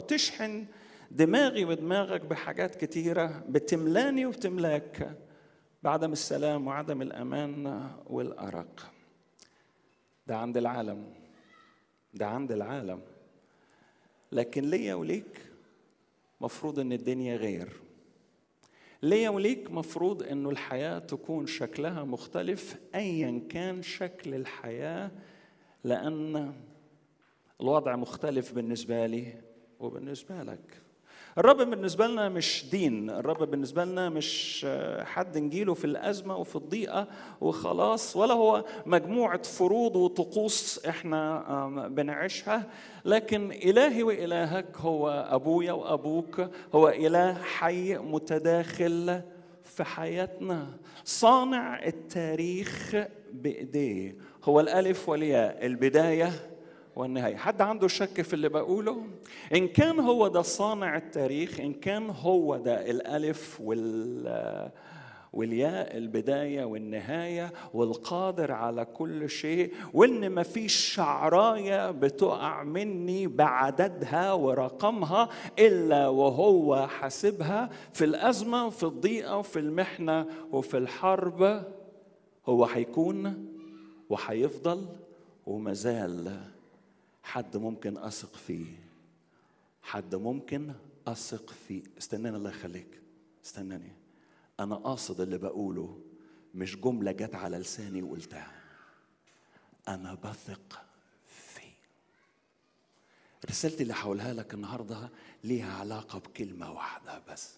تشحن دماغي ودماغك بحاجات كتيرة بتملاني وبتملاك بعدم السلام وعدم الأمان والأرق ده عند العالم ده عند العالم لكن ليا وليك مفروض ان الدنيا غير ليا وليك مفروض انه الحياه تكون شكلها مختلف ايا كان شكل الحياه لان الوضع مختلف بالنسبه لي وبالنسبه لك الرب بالنسبة لنا مش دين الرب بالنسبة لنا مش حد نجيله في الأزمة وفي الضيقة وخلاص ولا هو مجموعة فروض وطقوس احنا بنعيشها لكن إلهي وإلهك هو أبويا وأبوك هو إله حي متداخل في حياتنا صانع التاريخ بإيديه هو الألف والياء البداية والنهاية حد عنده شك في اللي بقوله إن كان هو ده صانع التاريخ إن كان هو ده الألف وال والياء البداية والنهاية والقادر على كل شيء وإن ما فيش شعراية بتقع مني بعددها ورقمها إلا وهو حاسبها في الأزمة وفي الضيقة وفي المحنة وفي الحرب هو هيكون وهيفضل ومازال حد ممكن اثق فيه حد ممكن اثق فيه استناني الله يخليك استناني انا قاصد اللي بقوله مش جمله جت على لساني وقلتها انا بثق فيه رسالتي اللي هقولها لك النهارده ليها علاقه بكلمه واحده بس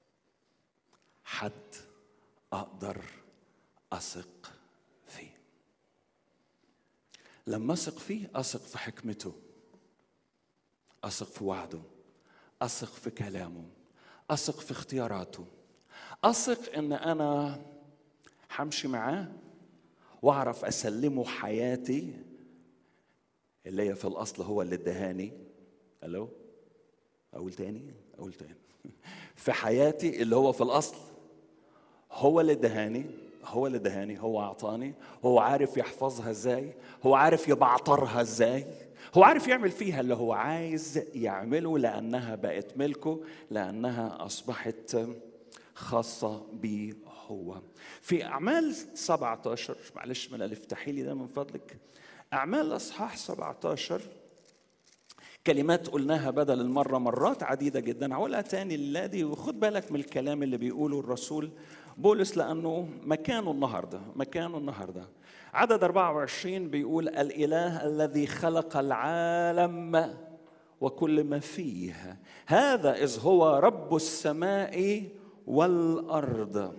حد اقدر اثق فيه لما اثق فيه اثق في حكمته اثق في وعده اثق في كلامه اثق في اختياراته اثق ان انا همشي معاه واعرف اسلمه حياتي اللي هي في الاصل هو اللي ادهاني الو اقول تاني اقول تاني في حياتي اللي هو في الاصل هو اللي ادهاني هو اللي دهاني هو اعطاني هو عارف يحفظها ازاي هو عارف يبعترها ازاي هو عارف يعمل فيها اللي هو عايز يعمله لانها بقت ملكه لانها اصبحت خاصه بيه هو في اعمال 17 معلش من افتحي لي ده من فضلك اعمال اصحاح 17 كلمات قلناها بدل المره مرات عديده جدا هقولها تاني الليله دي وخد بالك من الكلام اللي بيقوله الرسول بولس لانه مكانه النهارده مكانه النهارده عدد 24 بيقول الاله الذي خلق العالم وكل ما فيه هذا اذ هو رب السماء والارض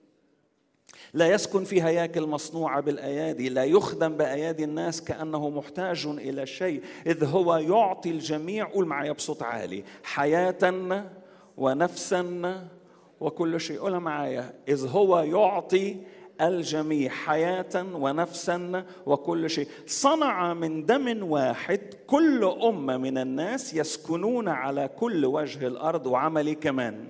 لا يسكن في هياكل مصنوعه بالايادي لا يخدم بايادي الناس كانه محتاج الى شيء اذ هو يعطي الجميع قول معايا بصوت عالي حياه ونفسا وكل شيء قولها معايا إذ هو يعطي الجميع حياة ونفسا وكل شيء صنع من دم واحد كل أمة من الناس يسكنون على كل وجه الأرض وعملي كمان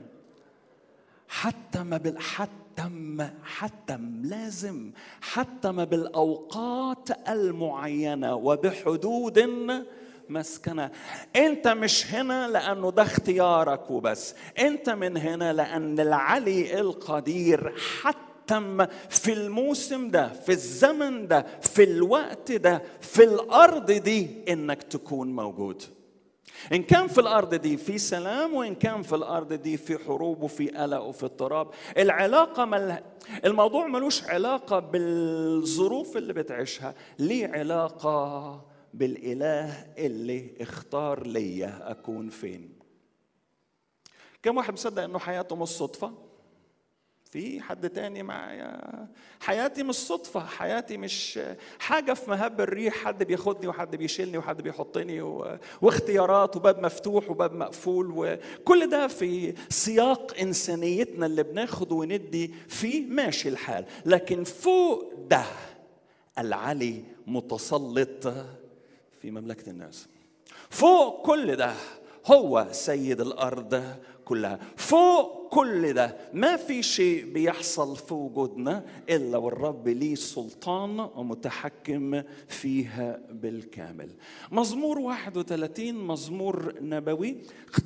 حتى ما بال حتى ما حتى لازم حتى ما بالأوقات المعينة وبحدود مسكنة انت مش هنا لانه ده اختيارك وبس انت من هنا لان العلي القدير حتم في الموسم ده في الزمن ده في الوقت ده في الارض دي انك تكون موجود إن كان في الأرض دي في سلام وإن كان في الأرض دي في حروب وفي قلق وفي اضطراب العلاقة مل... الموضوع ملوش علاقة بالظروف اللي بتعيشها ليه علاقة بالاله اللي اختار ليا اكون فين كم واحد مصدق انه حياته مش صدفه في حد تاني معايا حياتي مش صدفة حياتي مش حاجة في مهب الريح حد بياخدني وحد بيشيلني وحد بيحطني و... واختيارات وباب مفتوح وباب مقفول وكل ده في سياق إنسانيتنا اللي بناخد وندي فيه ماشي الحال لكن فوق ده العلي متسلط في مملكة الناس فوق كل ده هو سيد الأرض كلها فوق كل ده ما في شيء بيحصل في وجودنا الا والرب ليه سلطان ومتحكم فيها بالكامل مزمور 31 مزمور نبوي